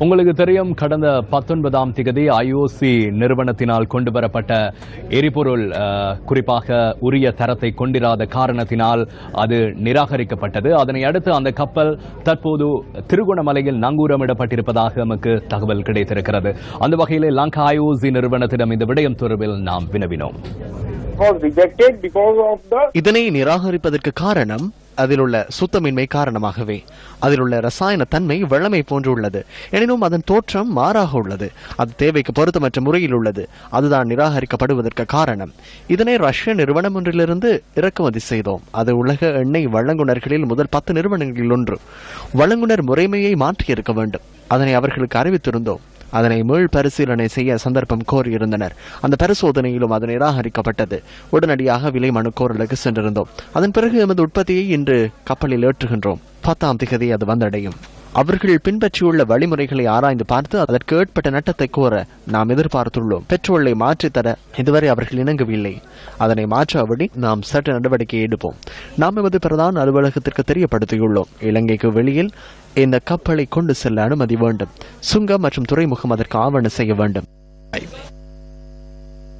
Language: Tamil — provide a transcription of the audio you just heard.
உங்களுக்கு தெரியும் கடந்த பத்தொன்பதாம் திகதி ஐஓசி நிறுவனத்தினால் கொண்டு வரப்பட்ட எரிபொருள் அஹ், குறிப்பாக உரிய தரத்தை கொண்டிராத காரணத்தினால் அது நிராகரிக்கப்பட்டது அதனை அடுத்து அந்த கப்பல் தற்போது திருகோணமலையில் நங்கூரமிடப்பட்டிருப்பதாக நமக்கு தகவல் கிடைத்திருக்கிறது அந்த வகையில் லங்கா ஐஓசி நிறுவனத்திடம் இந்த விடயம் தொடர்பில் நாம் வினவினோம் was rejected because of the இதனை நிராகரிப்பதற்கு காரணம் அதில் உள்ள சுத்தமின்மை காரணமாகவே அதில் உள்ள ரசாயன தன்மை வெள்ளமை போன்றுள்ளது எனினும் அதன் தோற்றம் மாறாக உள்ளது அது தேவைக்கு பொருத்தமற்ற முறையில் உள்ளது அதுதான் நிராகரிக்கப்படுவதற்கு காரணம் இதனை ரஷ்ய நிறுவனம் ஒன்றிலிருந்து இறக்குமதி செய்தோம் அது உலக எண்ணெய் வழங்குனர்களில் முதல் பத்து நிறுவனங்களில் ஒன்று வழங்குனர் முறைமையை மாற்றியிருக்க வேண்டும் அதனை அவர்களுக்கு அறிவித்திருந்தோம் அதனை மீள் பரிசீலனை செய்ய சந்தர்ப்பம் கோரியிருந்தனர் அந்த பரிசோதனையிலும் அது நிராகரிக்கப்பட்டது உடனடியாக விலை மனு கோரலுக்கு சென்றிருந்தோம் அதன் பிறகு எமது உற்பத்தியை இன்று கப்பலில் ஏற்றுகின்றோம் பத்தாம் திகதி அது வந்தடையும் அவர்கள் பின்பற்றியுள்ள வழிமுறைகளை ஆராய்ந்து பார்த்து அதற்கு ஏற்பட்ட நட்டத்தை கோர நாம் எதிர்பார்த்துள்ளோம் பெட்ரோலை மாற்றித்தர இதுவரை அவர்கள் இணங்கவில்லை அதனை மாற்றாபடி நாம் சட்ட நடவடிக்கை எடுப்போம் நாம் எமது பிரதான அலுவலகத்திற்கு தெரியப்படுத்தியுள்ளோம் இலங்கைக்கு வெளியில் இந்த கப்பலை கொண்டு செல்ல அனுமதி வேண்டும் சுங்கம் மற்றும் துறைமுகம் அதற்கு ஆவணம் செய்ய வேண்டும்